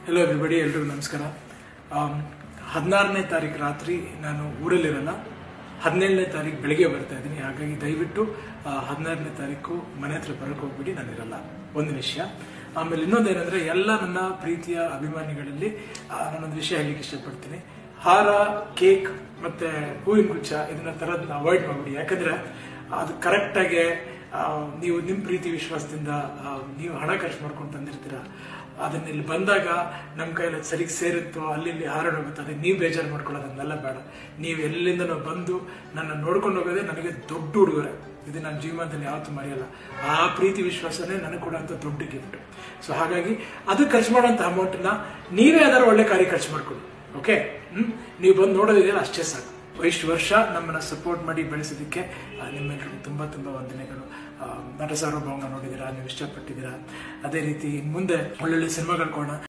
hello everybody ಎಲ್ರಿಗೂ ನಮಸ್ಕಾರ ಹದಿನಾರನೇ ತಾರೀಕು ರಾತ್ರಿ ನಾನು ಊರಲ್ಲಿರಲ್ಲ ಹದಿನೇಳನೇ ತಾರೀಕು ಬೆಳಿಗ್ಗೆ ಬರ್ತಾ ಇದ್ದೀನಿ ಹಾಗಾಗಿ ದಯವಿಟ್ಟು ಹದಿನಾರನೇ ತಾರೀಕು ಮನೆ ಹತ್ರ ಬರಕ್ಕೆ ಹೋಗ್ಬಿಡಿ ನಾನು ಇರಲ್ಲ ಒಂದು ವಿಷಯ ಆಮೇಲೆ ಇನ್ನೊಂದೇನೆಂದ್ರೆ ಎಲ್ಲ ನನ್ನ ಪ್ರೀತಿಯ ಅಭಿಮಾನಿಗಳಲ್ಲಿ ಆ, ನಾನೊಂದು ವಿಷಯ ಹೇಳಲಿಕ್ಕೆ ಇಷ್ಟಪಡ್ತೀನಿ ಹಾರ ಕೇಕ್ ಮತ್ತೆ ಹೂವಿನ ಗುಚ್ಛ ಇದನ್ನ ತರೋದನ್ನ ಅವಾಯ್ಡ್ ಮಾಡ್ಬಿಡಿ ಯಾಕಂದ್ರೆ ಅದು ಕರೆಕ್ಟಾಗಿ ನೀವು ನಿಮ್ಮ ಪ್ರೀತಿ ವಿಶ್ವಾಸದಿಂದ ಆ, ನೀವು ಹಣ ಖರ್ಚು ಮಾಡ್ಕೊಂಡು ತಂದಿರ್ತೀರ ಅದನ್ನ ಇಲ್ಲಿ ಬಂದಾಗ ನಮ್ಮ ಕೈಯಲ್ಲಿ ಸರಿಗೆ ಸೇರುತ್ತೋ ಅಲ್ಲಿ ಇಲ್ಲಿ ಹಾರಾಡೋಗುತ್ತೆ ಅದಕ್ಕೆ ನೀವು ಬೇಜಾರು ಮಾಡ್ಕೊಳ್ಳೋದನ್ನೆಲ್ಲ ಬೇಡ ನೀವು ಎಲ್ಲಿಂದನೋ ಬಂದು ನನ್ನ ನೋಡ್ಕೊಂಡು ಹೋಗೋದೇ ನನಗೆ ದೊಡ್ಡ ಉಡುಗೊರೆ ಇದು ನನ್ನ ಜೀವನದಲ್ಲಿ ಯಾವತ್ತೂ ಮರೆಯಲ್ಲ ಆ ಪ್ರೀತಿ ವಿಶ್ವಾಸನೇ ನನಗೆ ಕೊಡುವಂಥ ದೊಡ್ಡ ಗಿಫ್ಟ್ ಸೊ ಹಾಗಾಗಿ ಅದು ಖರ್ಚು ಮಾಡುವಂಥ ಅಮೌಂಟನ್ನ ನೀವೇ ಯಾವ್ದಾರು ಒಳ್ಳೆ ಕಾರ್ಯ ಖರ್ಚು ಮಾಡ್ಕೊಳ್ಳಿ ಓಕೆ ಹ್ಮ್ ನೀವು ಬಂದು ನೋಡೋದಿದೆಯಲ್ಲ ಅಷ್ಟೇ ಸಾಕು ಇಷ್ಟು ವರ್ಷ ನಮ್ಮನ್ನ ಸಪೋರ್ಟ್ ಮಾಡಿ ಬೆಳೆಸೋದಕ್ಕೆ ಆ, ನಿಮ್ಮೆಲ್ಲರಿಗೂ ತುಂಬಾ ತುಂಬಾ ವಂದನೆಗಳು ಆ, ನಟ ಸಾರ್ವಭೌಮ ನೋಡಿದ್ದೀರಾ ನೀವು ಇಷ್ಟಪಟ್ಟಿದ್ದೀರಾ ಅದೇ ರೀತಿ ಇನ್ ಮುಂದೆ ಒಳ್ಳೊಳ್ಳೆ ಸಿನಿಮಾಗಳು ಕೊಡೋಣ